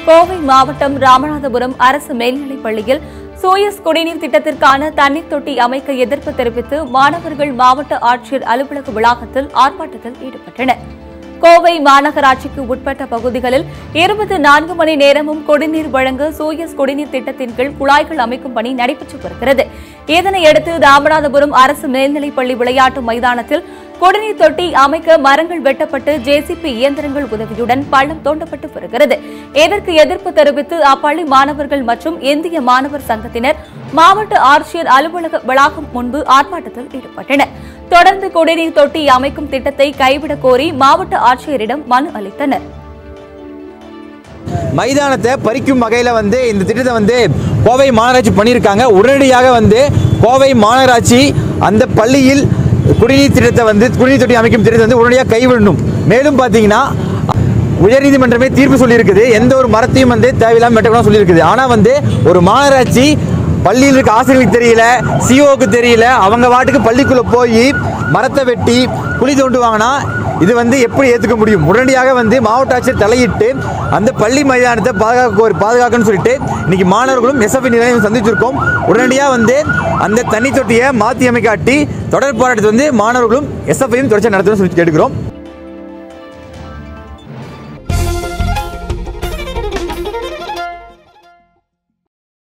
கோவை மாவட்டம் ராமநாதபுரம் அரசு மேல்நிலைப் பள்ளியில் சூயஸ் குடிநீர் திட்டத்திற்கான தண்ணீர் தொட்டி அமைக்க எதிர்ப்பு தெரிவித்து மாணவர்கள் மாவட்ட ஆட்சியர் அலுவலக வளாகத்தில் ஆர்ப்பாட்டத்தில் ஈடுபட்டனர் கோவை மாநகராட்சிக்கு உட்பட்ட பகுதிகளில் இருபத்தி நான்கு மணி நேரமும் குடிநீர் வழங்க சூயஸ் குடிநீர் திட்டத்தின் கீழ் குழாய்கள் அமைக்கும் பணி நடைபெற்று வருகிறது இதனையடுத்து ராமநாதபுரம் அரசு மேல்நிலைப் பள்ளி விளையாட்டு மைதானத்தில் குடிநீர் தொட்டி அமைக்க மரங்கள் வெட்டப்பட்டு ஜேசிபி இயந்திரங்கள் உதவியுடன் பள்ளம் தோண்டப்பட்டு வருகிறது இதற்கு எதிர்ப்பு தெரிவித்து அப்பள்ளி மாணவர்கள் மற்றும் இந்திய மாணவர் சங்கத்தினர் மாவட்ட ஆட்சியர் அலுவலக வளாகம் முன்பு ஆர்ப்பாட்டத்தில் ஈடுபட்டனர் தொடர்ந்து குடிநீர் தொட்டி அமைக்கும் திட்டத்தை கைவிடக் கோரி மாவட்ட ஆட்சியரிடம் மனு அளித்தனர் மைதானத்தை பறிக்கும் வகையில் வந்து இந்த திட்டத்தை வந்து கோவை மாநகராட்சி பண்ணியிருக்காங்க உடனடியாக வந்து கோவை மாநகராட்சி அந்த பள்ளியில் குடிநீர் திட்டத்தை வந்து குடிநீர் தொட்டி அமைக்கும் திட்டத்தை வந்து உடனடியாக கைவிடணும் மேலும் பார்த்தீங்கன்னா உயர்நீதிமன்றமே தீர்ப்பு சொல்லியிருக்குது எந்த ஒரு மரத்தையும் வந்து தேவையில்லாமல் வெட்டக்கூடாது சொல்லியிருக்குது ஆனால் வந்து ஒரு மாநகராட்சி பள்ளியில் இருக்க ஆசிரியர்களுக்கு தெரியல சிஓக்கு தெரியல அவங்க வாட்டுக்கு பள்ளிக்குள்ளே போய் மரத்தை வெட்டி குழி தோண்டுவாங்கன்னா இது வந்து எப்படி ஏற்றுக்க முடியும் உடனடியாக வந்து மாவட்ட ஆட்சியர் தலையிட்டு அந்த பள்ளி மைதானத்தை பாதுகாக்க ஒரு பாதுகாக்கணும்னு சொல்லிட்டு இன்னைக்கு மாணவர்களும் எஸ்எஃபி நிலையம் சந்திச்சிருக்கோம் உடனடியாக வந்து அந்த தண்ணி தொட்டியை மாற்றி அமைக்காட்டி தொடர் போராட்டத்தை வந்து மாணவர்களும் எஸ்எஃப்ஐயும் தொடர்ச்சி நடத்தணும்னு சொல்லி கேட்டுக்கிறோம்